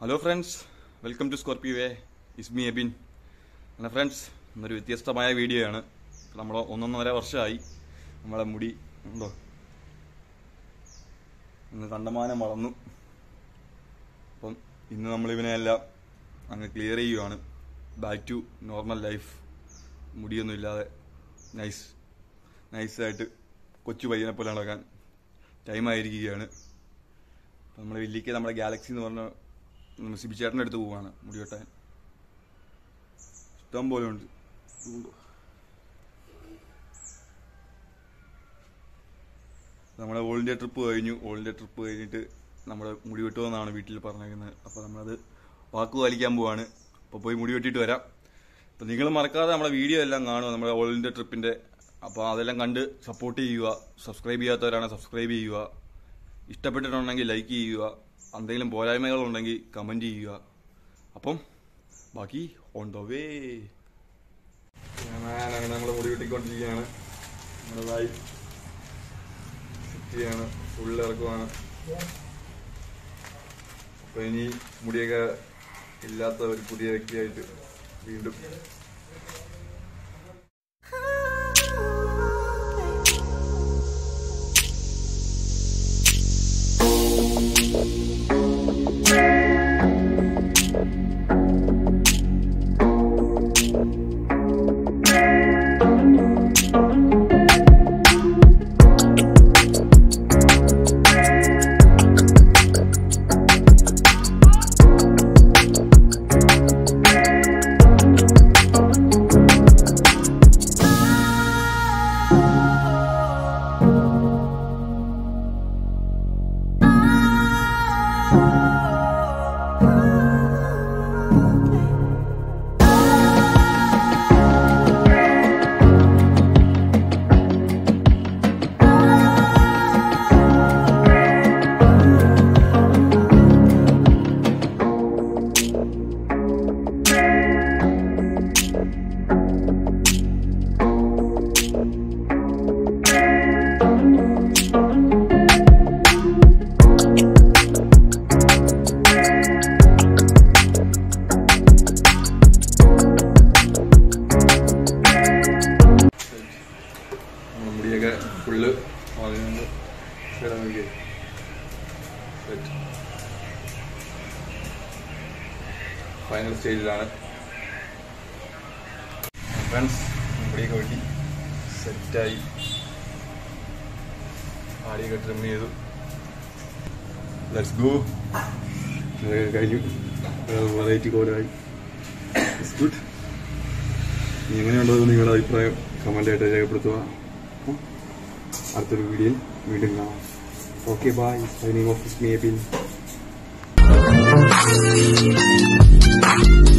Hello friends welcome to Scorpio way is me Ebin അല്ല friends ഇന്നൊരു വ്യത്യസ്തമായ വീഡിയോ ആണ് നമ്മൾ ഒന്നൊന്നര വർഷമായി നമ്മളെ മുടി ഉണ്ടോ ഇന്ന് കണ്ടമാനം വളർന്നു അപ്പം ഇന്ന് നമ്മൾ ഇവനെല്ലാം അങ്ങ് ക്ലിയർ ചെയ്യുവാണ് ബാക്ക് ടു നോർമൽ ലൈഫ് മുടിയൊന്നും ഇല്ലാതെ നൈസ് നൈസായിട്ട് കൊച്ചു പയ്യനെ പോലെ നടക്കാൻ ടൈമായിരിക്കുകയാണ് അപ്പം നമ്മൾ വില്ലിക്ക് നമ്മുടെ ഗാലക്സി എന്ന് പറഞ്ഞ നമ്മൾ സിബി ചേട്ടൻ്റെ അടുത്ത് പോവാണ് മുടി വെട്ടാൻ ഇഷ്ടം പോലെ ഉണ്ട് നമ്മുടെ ഓൾ ഇന്ത്യ ട്രിപ്പ് കഴിഞ്ഞു ഓൾ ഇന്ത്യ ട്രിപ്പ് കഴിഞ്ഞിട്ട് നമ്മുടെ മുടി വെട്ടുമെന്നാണ് വീട്ടിൽ പറഞ്ഞേക്കുന്നത് അപ്പോൾ നമ്മളത് വാക്ക് പാലിക്കാൻ പോവാണ് അപ്പോൾ പോയി മുടി വെട്ടിയിട്ട് വരാം അപ്പോൾ നിങ്ങൾ മറക്കാതെ നമ്മുടെ വീഡിയോ എല്ലാം കാണുക നമ്മുടെ ഓൾ ഇന്ത്യ ട്രിപ്പിൻ്റെ അപ്പോൾ അതെല്ലാം കണ്ട് സപ്പോർട്ട് ചെയ്യുക സബ്സ്ക്രൈബ് ചെയ്യാത്തവരാണ് സബ്സ്ക്രൈബ് ചെയ്യുക ഇഷ്ടപ്പെട്ടിട്ടുണ്ടെങ്കിൽ ലൈക്ക് ചെയ്യുക എന്തെങ്കിലും പോരായ്മകളുണ്ടെങ്കിൽ കമൻറ്റ് ചെയ്യുക അപ്പം ബാക്കി ഓൺ ദ വേ അങ്ങനെ നമ്മൾ മുടി വെട്ടിക്കൊണ്ടിരിക്കുകയാണ് നമ്മുടെ വൈഫ് സെറ്റ് ചെയ്യാണ് ഫുള്ള് ഇറക്കുവാണ് അപ്പൊ ഇനി മുടിയൊക്കെ ഇല്ലാത്ത ഒരു പുതിയ വ്യക്തിയായിട്ട് വീണ്ടും നമ്മുടെ മുടിയൊക്കെ ഫുള്ള് വളരുന്നുണ്ട് ഇടാൻ നോക്കിയേ സെറ്റ് ഫൈനൽ സ്റ്റേജിലാണ് ഫ്രണ്ട്സ് മുടിയൊക്കെ വെട്ടി സെറ്റായി ആടിയൊക്കെ ട്രിം ചെയ്തു ലെറ്റ്സ് ഗോ കഴിഞ്ഞു വെറൈറ്റി കോലായി ഇറ്റ്സ് ഗുഡ് ഇനി എങ്ങനെയുണ്ടോ നിങ്ങളുടെ അഭിപ്രായം കമൻ്റ് ആയിട്ട് രേഖപ്പെടുത്തുക ഉം. അടുത്തൊരു വീഡിയോയിൽ വീണ്ടും കാണാം ഓക്കെ ബൈ സൈനിങ് ഓഫ് മേ ബിൻ